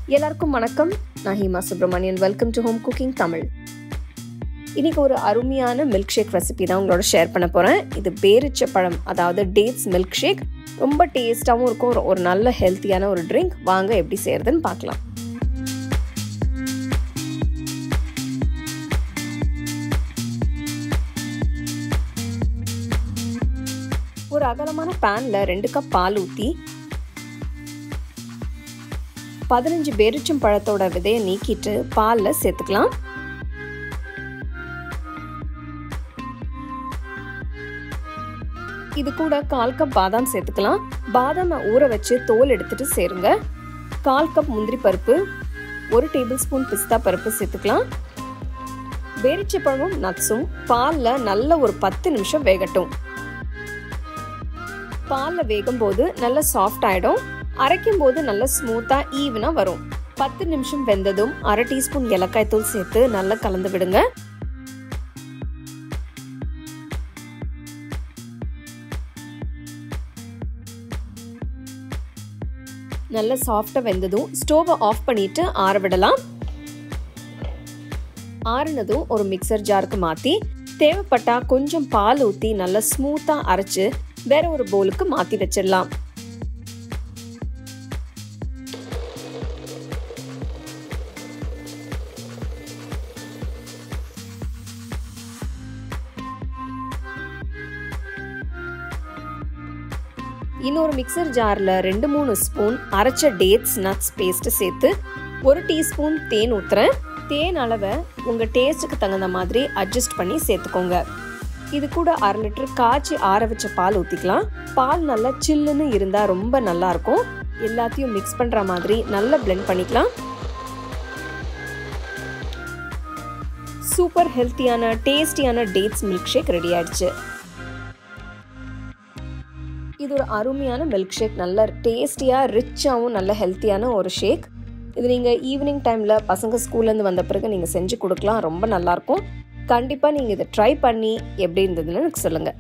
எல்லாருக்கும் வணக்கம் நான் Heema Subramanian welcome to home cooking Tamil இன்னைக்கு ஒரு அருமையான மில்க் ஷேக் ரெசிபி தான் உங்களோட ஷேர் பண்ண போகிறேன் இது பேரிச்ச பழம் அதாவது டேட்ஸ் மில்க் ஷேக் ரொம்ப டேஸ்ட்டாகவும் இருக்கும் ஒரு- ஒரு நல்ல ஹெல்த்தியான ஒரு ட்ரிங்க் வாங்க எப்படி செய்யறதுன்னு பார்க்கலாம் ஒரு அகலமான பேன்ல ரெண்டு கப் பால் ஊற்றி பதினஞ்சு பேரிச்சம் பழத்தோட விதையை நீக்கிட்டு பாலில் சேர்த்துக்கலாம் இது கூட கால் கப் பாதாம் சேர்த்துக்கலாம் பாதாமை ஊற வச்சு தோல் எடுத்துட்டு சேருங்க கால் கப் முந்திரி பருப்பு ஒரு டேபிள் ஸ்பூன் பிஸ்தா பருப்பு சேர்த்துக்கலாம் பேரிச்சப்பழமும் நட்ஸும் பாலில் நல்ல ஒரு பத்து நிமிஷம் வேகட்டும் பாலில் வேகும் போது நல்லா சாஃப்ட் ஆகிடும் அரைக்கும் போது நல்லா ஸ்மூத்தாக ஈவனாக வரும் பத்து நிமிஷம் வெந்ததும் அரை டீஸ்பூன் ஏலக்காய் தூள் சேர்த்து நல்லா கலந்து விடுங்க நல்லா சாஃப்டாக வெந்ததும் ஸ்டோவை ஆஃப் பண்ணிட்டு ஆற விடலாம் ஆறுனதும் ஒரு மிக்சர் ஜாருக்கு மாற்றி தேவைப்பட்டா கொஞ்சம் பால் ஊற்றி நல்லா ஸ்மூத்தாக அரைச்சு வேற ஒரு பவுலுக்கு மாற்றி வச்சிடலாம் இன்னொரு மிக்சர் ஜாரில் ரெண்டு மூணு ஸ்பூன் அரைச்ச டேட்ஸ் நட்ஸ் பேஸ்ட்டு சேர்த்து ஒரு டீஸ்பூன் தேன் ஊற்றுறேன் தேன் அளவை உங்கள் டேஸ்ட்டுக்கு தகுந்த மாதிரி அட்ஜஸ்ட் பண்ணி சேர்த்துக்கோங்க இது கூட அரை லிட்டர் காய்ச்சி ஆற வச்ச பால் ஊற்றிக்கலாம் பால் நல்லா சில்லுன்னு இருந்தால் ரொம்ப நல்லா இருக்கும் எல்லாத்தையும் மிக்ஸ் பண்ணுற மாதிரி நல்லா blend பண்ணிக்கலாம் சூப்பர் ஹெல்த்தியான டேஸ்டியான டேட்ஸ் மில்க் ஷேக் ரெடி ஆயிடுச்சு இது ஒரு அருமையான மில்க் ஷேக் நல்ல டேஸ்டியாக ரிச்சாகவும் நல்ல ஹெல்த்தியான ஒரு ஷேக் இது நீங்கள் ஈவினிங் டைமில் பசங்க ஸ்கூல்லேருந்து வந்த பிறகு நீங்கள் செஞ்சு கொடுக்கலாம் ரொம்ப நல்லாயிருக்கும் கண்டிப்பாக நீங்கள் இதை ட்ரை பண்ணி எப்படி இருந்ததுன்னு எனக்கு சொல்லுங்கள்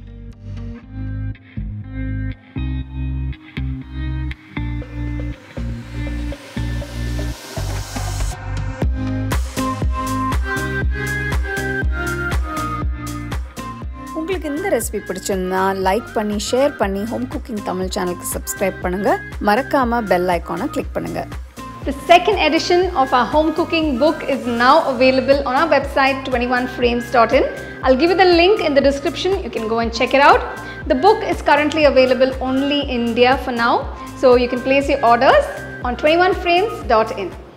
உங்களுக்கு இந்த ரெசிபி பிடிச்சிருந்தா லைக் பண்ணி ஷேர் பண்ணி ஹோம் குக்கிங் தமிழ் சேனலுக்கு சப்ஸ்கிரைப் பண்ணுங்க மறக்காம பெல் ஐக்கானை கிளிக் பண்ணுங்க The second edition of our home cooking book is now available on our website 21frames.in. I'll give you the link in the description. You can go and check it out. The book is currently available only in India for now, so you can place your orders on 21frames.in.